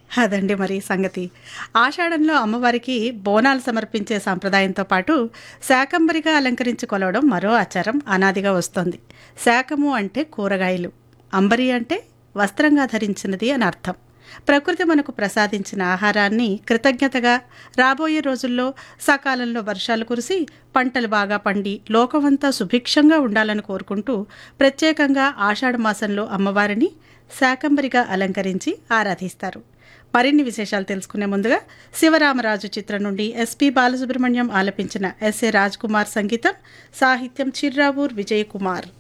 అదండి మరి సంగతి ఆషాఢంలో అమ్మవారికి బోనాలు సమర్పించే సాంప్రదాయంతో పాటు శాకంబరిగా అలంకరించి కొలవడం మరో ఆచారం అనాదిగా వస్తోంది శాకము అంటే కూరగాయలు అంబరి అంటే వస్త్రంగా ధరించినది అని అర్థం ప్రకృతి మనకు ప్రసాదించిన ఆహారాన్ని కృతజ్ఞతగా రాబోయే రోజుల్లో సకాలంలో వర్షాలు కురిసి పంటలు బాగా పండి లోకమంతా సుభిక్షంగా ఉండాలని కోరుకుంటూ ప్రత్యేకంగా ఆషాఢ మాసంలో అమ్మవారిని శాకంబరిగా అలంకరించి ఆరాధిస్తారు మరిన్ని విశేషాలు తెలుసుకునే ముందుగా శివరామరాజు చిత్రం నుండి ఎస్పి బాలసుబ్రహ్మణ్యం ఆలపించిన ఎస్ఏ రాజ్ కుమార్ సంగీతం సాహిత్యం చిర్రావూర్ విజయ్ కుమార్